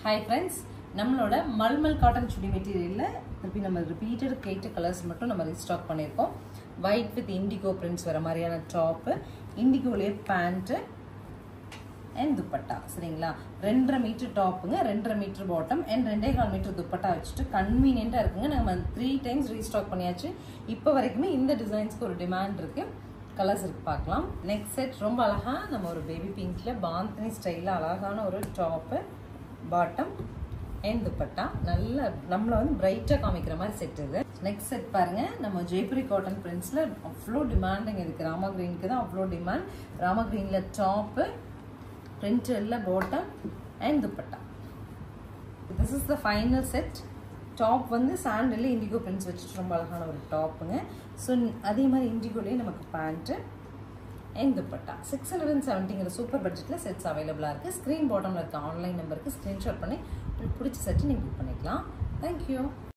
hi friends நம்மளோட mulmul cotton சுடி மெட்டீரியலில் திருப்பி நம்ம ரிப்பீட்டட் கேட்ட கலர்ஸ் மட்டும் நம்ம ரீஸ்டாக் பண்ணியிருக்கோம் ஒயிட் வித் இண்டிகோ பிரிண்ட்ஸ் வர மாதிரியான டாப்பு இண்டிகோலேயே பேண்ட்டு அண்ட் துப்பட்டா சரிங்களா ரெண்டரை மீட்டர் டாப்புங்க ரெண்டரை மீட்டர் பாட்டம் அண்ட் ரெண்டே கால் மீட்டர் துப்பட்டா வச்சுட்டு கன்வீனியண்ட்டாக இருக்குங்க நம்ம த்ரீ டைம்ஸ் ரீஸ்டாக் பண்ணியாச்சு இப்போ வரைக்குமே இந்த டிசைன்ஸ்க்கு ஒரு டிமாண்ட் இருக்குது கலர்ஸ் இருக்கு பார்க்கலாம் நெக்ஸ்ட் செட் ரொம்ப அழகா நம்ம ஒரு பேபி பிங்க்ல பாந்தினி ஸ்டைலில் அழகான ஒரு டாப்பு பாட்டம் அண்ட் துப்பட்டா நல்ல நம்மளை வந்து பிரைட்டாக காமிக்கிற மாதிரி செட் இது நெக்ஸ்ட் செட் பாருங்க நம்ம ஜெய்புரி காட்டன் பிரிண்ட்ஸில் அவ்வளோ டிமாண்டிங் இருக்குது ராமா கிரீனுக்கு தான் அவ்வளோ டிமாண்ட் ராமா கிரீனில் டாப்பு பிரிண்டரில் bottom and dupatta this is the final set top வந்து சாண்டில் இண்டிகோ பிரிண்ட்ஸ் வச்சுட்டு ரொம்ப அழகான ஒரு டாப்புங்க ஸோ அதே மாதிரி இண்டிகோலேயே நமக்கு pant and dupatta six hundred and செவன்ட்டிங்கிற சூப்பர் பட்ஜெட்டில் செட்ஸ் அவைலபிளாக இருக்குது ஸ்க்ரீன் பாட்டமில் இருக்க ஆன்லைன் நம்பருக்கு ஸ்க்ரீன்ஷாட் பண்ணி உங்களுக்கு பிடிச்ச செட்டு நீங்கள் புக் பண்ணிக்கலாம் தேங்க்யூ